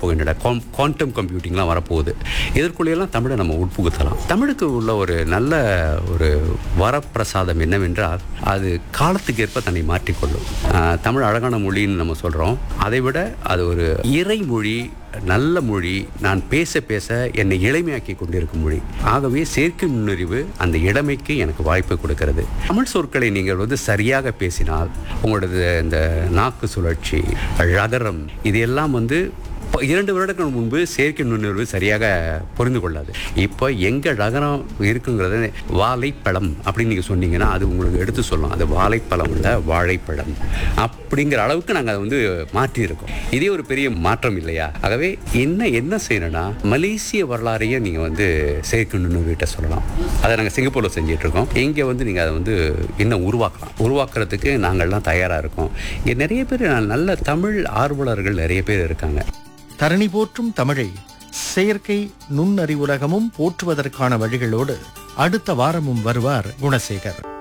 வரப்போகின்றன quantum கம்ப்யூட்டிங்லாம் வரப்போகுது இதற்குள்ளேயெல்லாம் தமிழை நம்ம உட்புகுத்தலாம் தமிழுக்கு உள்ள ஒரு நல்ல ஒரு வரப்பிரசாதம் என்னவென்றால் அது காலத்துக்கு ஏற்ப தன்னை மாற்றிக்கொள்ளும் ஆஹ், தமிழ் அழகான மொழின்னு நம்ம சொல்கிறோம் அதை விட அது ஒரு இறைமொழி நல்ல மொழி நான் பேச பேச என்னை இளமையாக்கி கொண்டிருக்கும் மொழி ஆகவே செயற்கை நுண்ணறிவு அந்த இளமைக்கு எனக்கு வாய்ப்பு கொடுக்கிறது தமிழ் சொற்களை நீங்கள் வந்து சரியாக பேசினால் உங்களோடது இந்த நாக்கு சுழற்சி ரகரம் இது எல்லாம் வந்து இப்போ இரண்டு வருடங்கள் முன்பு செயற்கை நுண்ணறிவு சரியாக புரிந்து கொள்ளாது இப்போ எங்க ரகரம் இருக்குங்கிறத வாழைப்பழம் அப்படின்னு நீங்கள் சொன்னீங்கன்னா அது உங்களுக்கு எடுத்து சொல்லும் அது வாழைப்பழம் இல்லை வாழைப்பழம் அப்படிங்கிற அளவுக்கு நாங்கள் அதை வந்து மாற்றியிருக்கோம் இதே ஒரு பெரிய மாற்றம் இல்லையா ஆகவே என்ன என்ன செய்யணும்னா மலேசிய வரலாறையும் நீங்கள் வந்து செயற்கை நுண்ணறிவிட்ட சொல்லலாம் அதை நாங்கள் சிங்கப்பூரில் செஞ்சிட்டு இருக்கோம் இங்கே வந்து நீங்கள் அதை வந்து இன்னும் உருவாக்கலாம் உருவாக்குறதுக்கு நாங்கள்லாம் தயாராக இருக்கோம் இங்கே நிறைய பேர் நல்ல தமிழ் ஆர்வலர்கள் நிறைய பேர் இருக்காங்க தரணி போற்றும் தமிழை செயற்கை நுண்ணறிவுலகமும் போற்றுவதற்கான வழிகளோடு அடுத்த வாரமும் வருவார் குணசேகர்